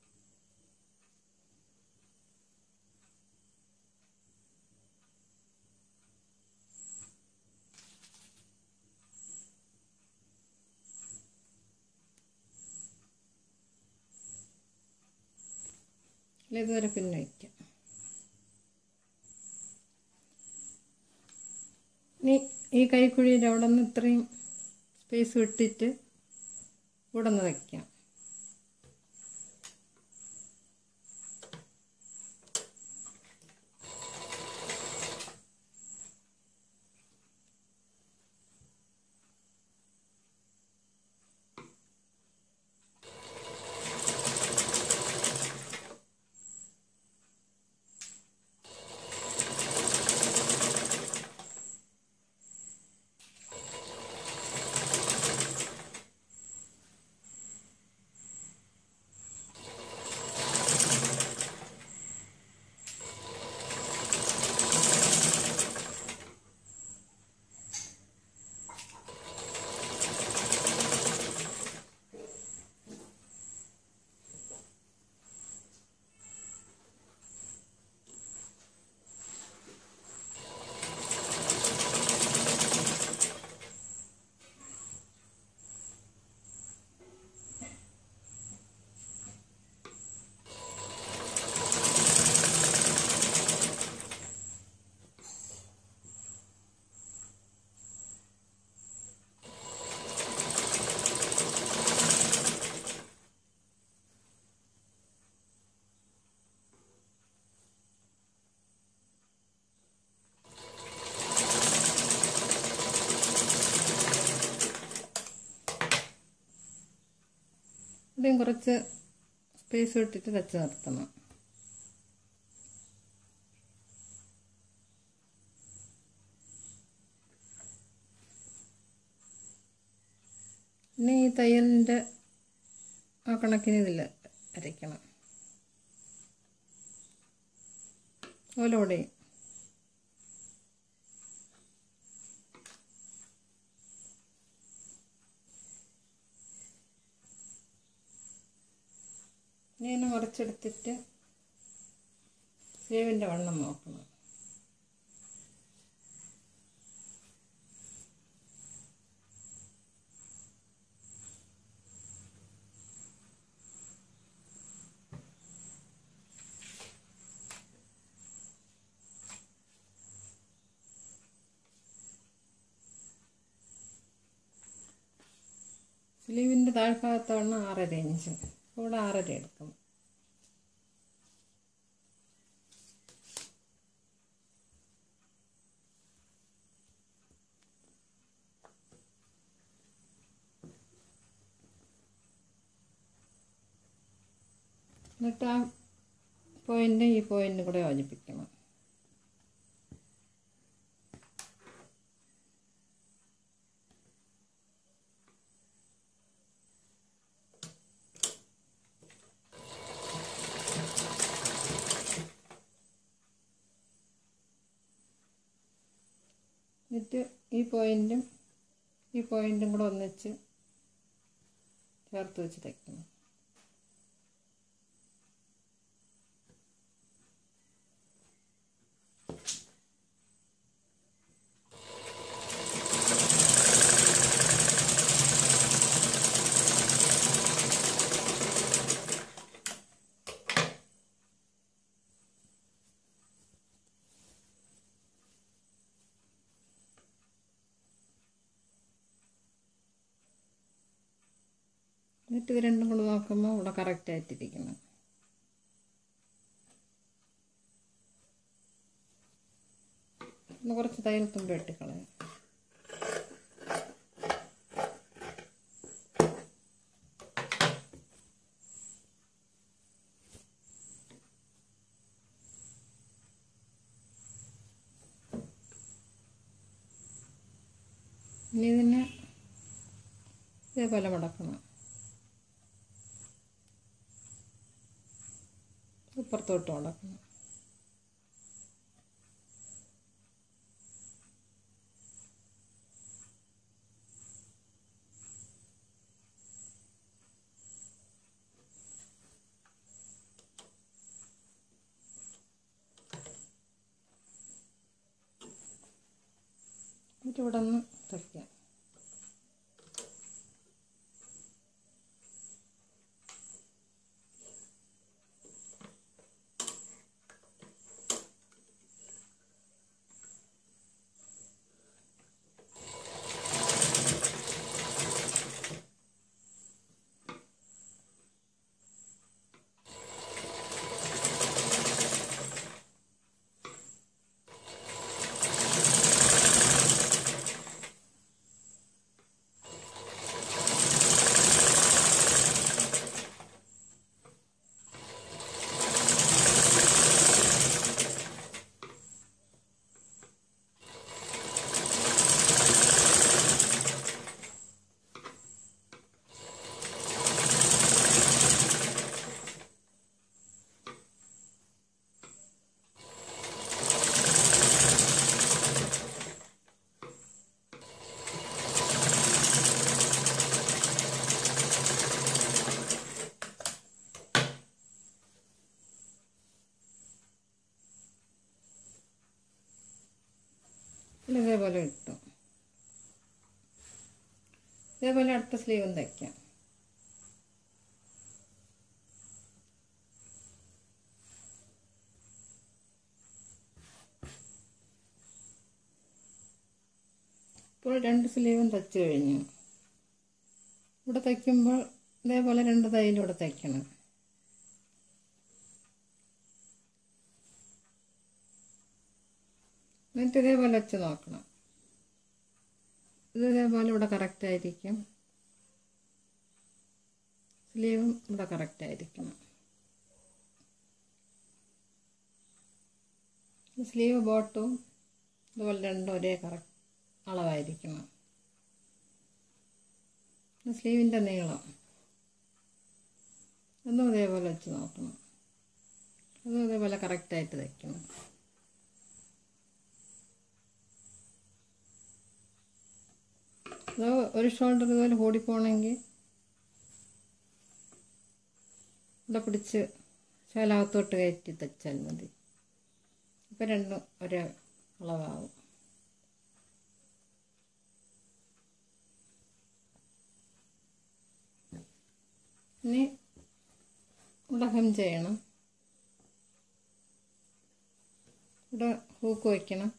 ഇതുവരെ പിന്നെ വയ്ക്കാം ഇനി ഈ കൈക്കുഴിയുടെ അവിടെ നിന്ന് ഇത്രയും സ്പേസ് വിട്ടിട്ട് ഇവിടെ നിന്ന് വയ്ക്കാം ഇവിടെയും കുറച്ച് സ്പേസ് വിട്ടിട്ട് വെച്ച് നിർത്തണം ഇനി ഈ തയ്യലിൻ്റെ ആ കണക്കിന് ഇതിൽ അരയ്ക്കണം ഓലോടെ ഇങ്ങനെ മറിച്ചെടുത്തിട്ട് സ്ലീവിൻ്റെ വണ്ണം നോക്കണം സ്ലീവിൻ്റെ താഴ്ഭാഗത്താണ് ആറര ഇഞ്ച് ഇവിടെ ആറര എടുക്കണം എന്നിട്ട് ആ പോയിൻ്റ് ഈ പോയിൻ്റ് കൂടെ യോജിപ്പിക്കണം എന്നിട്ട് ഈ പോയിൻറ്റും ഈ പോയിൻറ്റും കൂടെ ഒന്നിച്ച് ചേർത്ത് വെച്ച് തയ്ക്കണം എന്നിട്ട് ഇത് രണ്ടും കൂടെ നോക്കുമ്പോൾ ഇവിടെ കറക്റ്റ് ആയിട്ടിരിക്കണം ഒന്ന് കുറച്ച് തയ്യൽ തുമ്പ് വെട്ടിക്കളയാം ഇനി ഇതിനെ ഇതേപോലെ മടക്കണം ഇപ്പുറത്തോട്ട് മടക്കണം എന്നിട്ട് ഇവിടെ നിന്ന് തയ്ക്കാം പിന്നെ ഇതേപോലെ ഇട്ടു ഇതേപോലെ അടുത്ത സ്ലീവും തയ്ക്കാം ഇപ്പോൾ രണ്ട് സ്ലീവും തയ്ച്ചു കഴിഞ്ഞു ഇവിടെ തയ്ക്കുമ്പോൾ ഇതേപോലെ രണ്ട് തയ്യലും ഇവിടെ തയ്ക്കണം എന്നിട്ട് ഇതേപോലെ വെച്ച് നോക്കണം ഇത് ഇതേപോലെ ഇവിടെ കറക്റ്റ് ആയിരിക്കും സ്ലീവും ഇവിടെ കറക്റ്റ് ആയിരിക്കണം സ്ലീവ് ബോട്ടും ഇതുപോലെ രണ്ടും ഒരേ കറക്റ്റ് അളവായിരിക്കണം സ്ലീവിൻ്റെ നീളം ഒന്നും ഇതേപോലെ വെച്ച് നോക്കണം അതും ഇതേപോലെ കറക്റ്റായിട്ട് തയ്ക്കണം അത് ഒരു ഷോൾഡർ ഇതുപോലെ ഓടിപ്പോണെങ്കിൽ ഇവിടെ പിടിച്ച് ശാലാകത്തോട്ട് കയറ്റി തച്ചാൽ മതി ഇപ്പം രണ്ടും ഒരേ അളവാകും ഇനി ഇവിടെ ഹെം ചെയ്യണം ഇവിടെ ഹൂക്ക് വയ്ക്കണം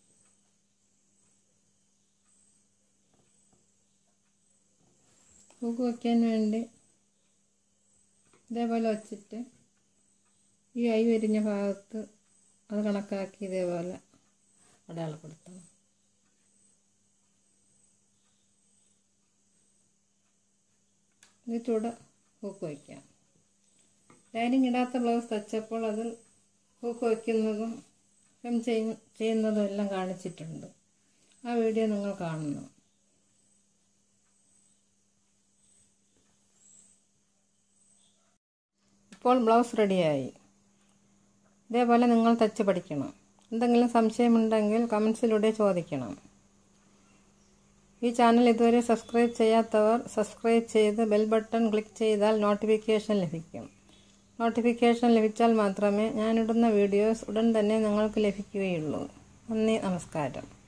ഹൂക്ക് വയ്ക്കാൻ വേണ്ടി ഇതേപോലെ വച്ചിട്ട് ഈ അരി വരിഞ്ഞ ഭാഗത്ത് അത് കണക്കാക്കി ഇതേപോലെ അടയാളപ്പെടുത്തണം എന്നിട്ടൂടെ ഹൂക്ക് വയ്ക്കാം ലൈനിങ് ഇടാത്ത ബ്ലൗസ് തച്ചപ്പോൾ അതിൽ ഹൂക്ക് വയ്ക്കുന്നതും ഹെം ചെയ്യുന്നതും എല്ലാം കാണിച്ചിട്ടുണ്ട് ആ വീഡിയോ നിങ്ങൾ കാണണം ഇപ്പോൾ ബ്ലൗസ് റെഡിയായി ഇതേപോലെ നിങ്ങൾ തച്ച് പഠിക്കണം എന്തെങ്കിലും സംശയമുണ്ടെങ്കിൽ കമൻസിലൂടെ ചോദിക്കണം ഈ ചാനൽ ഇതുവരെ സബ്സ്ക്രൈബ് ചെയ്യാത്തവർ സബ്സ്ക്രൈബ് ചെയ്ത് ബെൽ ബട്ടൺ ക്ലിക്ക് ചെയ്താൽ നോട്ടിഫിക്കേഷൻ ലഭിക്കും നോട്ടിഫിക്കേഷൻ ലഭിച്ചാൽ മാത്രമേ ഞാനിടുന്ന വീഡിയോസ് ഉടൻ തന്നെ നിങ്ങൾക്ക് ലഭിക്കുകയുള്ളൂ നന്ദി നമസ്കാരം